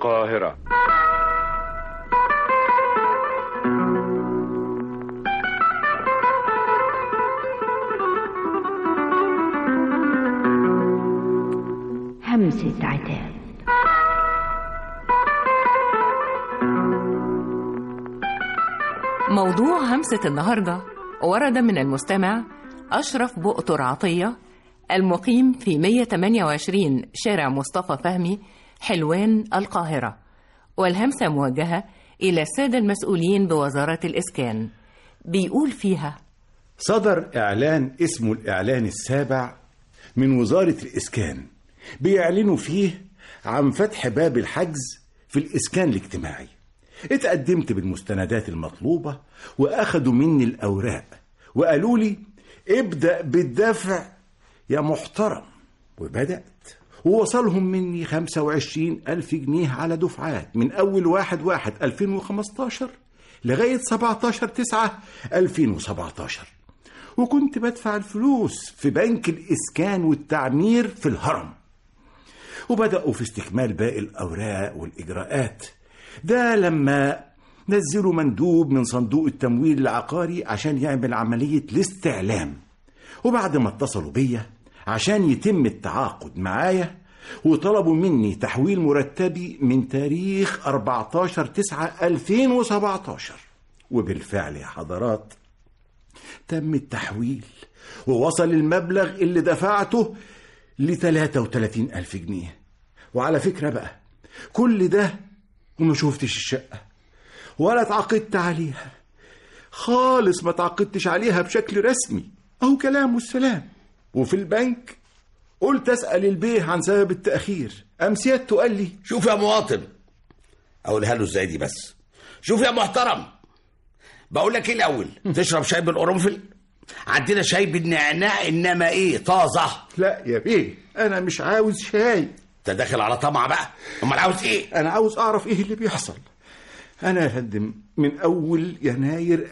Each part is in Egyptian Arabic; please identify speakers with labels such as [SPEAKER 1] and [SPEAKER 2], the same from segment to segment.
[SPEAKER 1] القاهرة
[SPEAKER 2] همسة عتاب
[SPEAKER 3] موضوع همسة النهاردة ورد من المستمع أشرف بؤطر عطية المقيم في 128 شارع مصطفى فهمي حلوان القاهرة والهمسة موجهة إلى السادة المسؤولين بوزارة الإسكان بيقول فيها
[SPEAKER 4] صدر إعلان اسمه الإعلان السابع من وزارة الإسكان بيعلنوا فيه عن فتح باب الحجز في الإسكان الاجتماعي اتقدمت بالمستندات المطلوبة وأخدوا مني الأوراق وقالوا لي ابدأ بالدفع يا محترم وبدأت ووصلهم مني 25 ألف جنيه على دفعات من أول واحد واحد 2015 لغاية 17 تسعة 2017 وكنت بدفع الفلوس في بنك الإسكان والتعمير في الهرم وبدأوا في استكمال باقي الأوراق والإجراءات ده لما نزلوا مندوب من صندوق التمويل العقاري عشان يعمل عملية الاستعلام وبعد ما اتصلوا بيا عشان يتم التعاقد معايا وطلبوا مني تحويل مرتبي من تاريخ 14 9 2017 وبالفعل يا حضرات تم التحويل ووصل المبلغ اللي دفعته ل 33 ألف جنيه وعلى فكرة بقى كل ده وما شفتش الشقة ولا اتعاقدت عليها خالص ما اتعاقدتش عليها بشكل رسمي أهو كلام والسلام وفي البنك قلت أسأل البيه عن سبب التأخير أم سيادته قال لي
[SPEAKER 5] شوف يا مواطن اقولها له ازاي دي بس شوف يا محترم بقول لك ايه الاول تشرب شاي بالقرنفل عندنا شاي بالنعناع انما ايه طازه
[SPEAKER 4] لا يا بيه أنا مش عاوز شاي
[SPEAKER 5] انت داخل على طمع بقى امال عاوز ايه
[SPEAKER 4] أنا عاوز أعرف إيه اللي بيحصل أنا يا فندم من أول يناير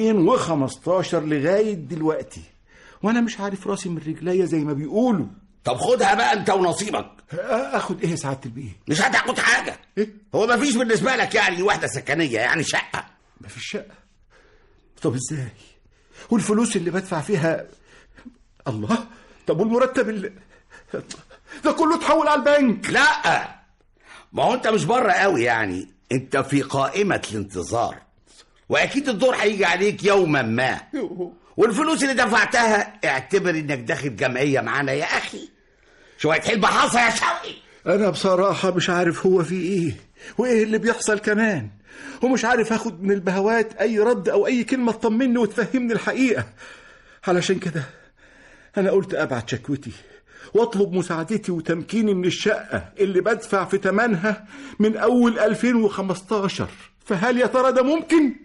[SPEAKER 4] 2015 لغاية دلوقتي وأنا مش عارف راسي من رجليا زي ما بيقولوا
[SPEAKER 5] طب خدها بقى انت ونصيبك
[SPEAKER 4] أخد إيه يا سعادة البيه؟
[SPEAKER 5] مش هتاخد حاجه
[SPEAKER 4] إيه؟
[SPEAKER 5] هو ما فيش بالنسبه لك يعني وحده سكنيه يعني شقه
[SPEAKER 4] ما في الشقة طب إزاي؟ والفلوس اللي بدفع فيها الله طب والمرتب اللي ده كله اتحول على البنك
[SPEAKER 5] لا ما هو انت مش بره قوي يعني انت في قائمه الانتظار واكيد الدور هيجي عليك يوما ما والفلوس اللي دفعتها اعتبر انك داخل جمعيه معانا يا اخي شويه حلبة حصى يا شوقي
[SPEAKER 4] أنا بصراحة مش عارف هو في إيه وإيه اللي بيحصل كمان ومش عارف آخد من البهوات أي رد أو أي كلمة تطمني وتفهمني الحقيقة علشان كده أنا قلت أبعت شكوتي واطلب مساعدتي وتمكيني من الشقة اللي بدفع في تمنها من أول 2015 فهل يا ترى ده ممكن؟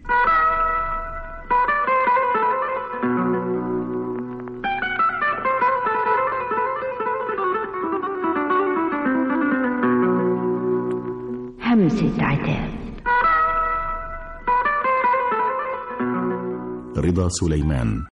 [SPEAKER 2] همسة عتاب
[SPEAKER 6] رضا سليمان